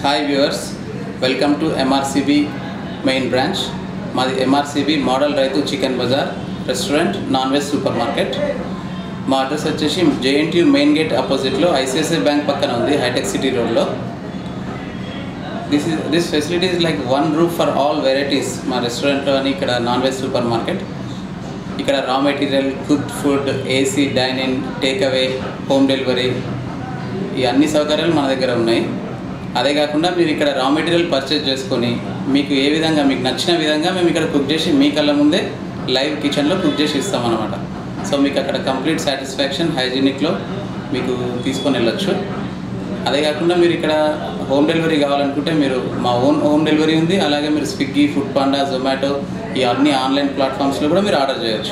hi viewers welcome to MRCB main branch మాది MRCB model రైతు chicken బజార్ restaurant non veg supermarket మా address వచ్చేసి JNTU main gate ఆపోజిట్లో ICICI bank పక్కన ఉంది హైటెక్ సిటీ రోడ్లో this is this facility is like one roof for all varieties మా రెస్టారెంట్లో అని ఇక్కడ నాన్ వెజ్ సూపర్ మార్కెట్ ఇక్కడ raw material cook food AC dining take away home delivery ఈ అన్ని సౌకర్యాలు మన దగ్గర ఉన్నాయి అదే కాకుండా మీరు ఇక్కడ రా మెటీరియల్ పర్చేజ్ చేసుకొని మీకు ఏ విధంగా మీకు నచ్చిన విధంగా మేము ఇక్కడ కుక్ చేసి మీ కళ్ళ ముందే లైవ్ కిచెన్లో కుక్ చేసి ఇస్తామన్నమాట సో మీకు అక్కడ కంప్లీట్ సాటిస్ఫాక్షన్ హైజీనిక్లో మీకు తీసుకొని వెళ్ళొచ్చు అదే కాకుండా మీరు ఇక్కడ హోమ్ డెలివరీ కావాలనుకుంటే మీరు మా ఓన్ హోమ్ డెలివరీ ఉంది అలాగే మీరు స్విగ్గీ ఫుడ్ పాండా జొమాటో ఈ అన్ని ఆన్లైన్ ప్లాట్ఫామ్స్లో కూడా మీరు ఆర్డర్ చేయొచ్చు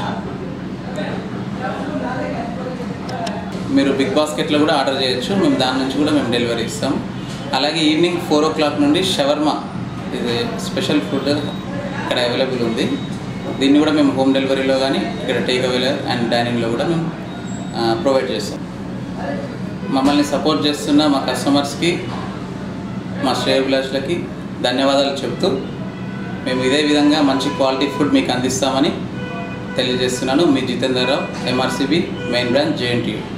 మీరు బిగ్ బాస్కెట్లో కూడా ఆర్డర్ చేయొచ్చు మేము దాని నుంచి కూడా మేము డెలివరీ ఇస్తాం అలాగే ఈవినింగ్ ఫోర్ ఓ క్లాక్ నుండి షవర్మా ఇది స్పెషల్ ఫుడ్ ఇక్కడ అవైలబుల్ ఉంది దీన్ని కూడా మేము హోమ్ డెలివరీలో కానీ ఇక్కడ టేక్ అవేలో అండ్ డైనింగ్లో కూడా మేము ప్రొవైడ్ చేస్తాం మమ్మల్ని సపోర్ట్ చేస్తున్న మా కస్టమర్స్కి మా శ్రేయభిలాషులకి ధన్యవాదాలు చెప్తూ మేము ఇదే విధంగా మంచి క్వాలిటీ ఫుడ్ మీకు అందిస్తామని తెలియజేస్తున్నాను మీ Jitender Rao MRCB main branch JNTU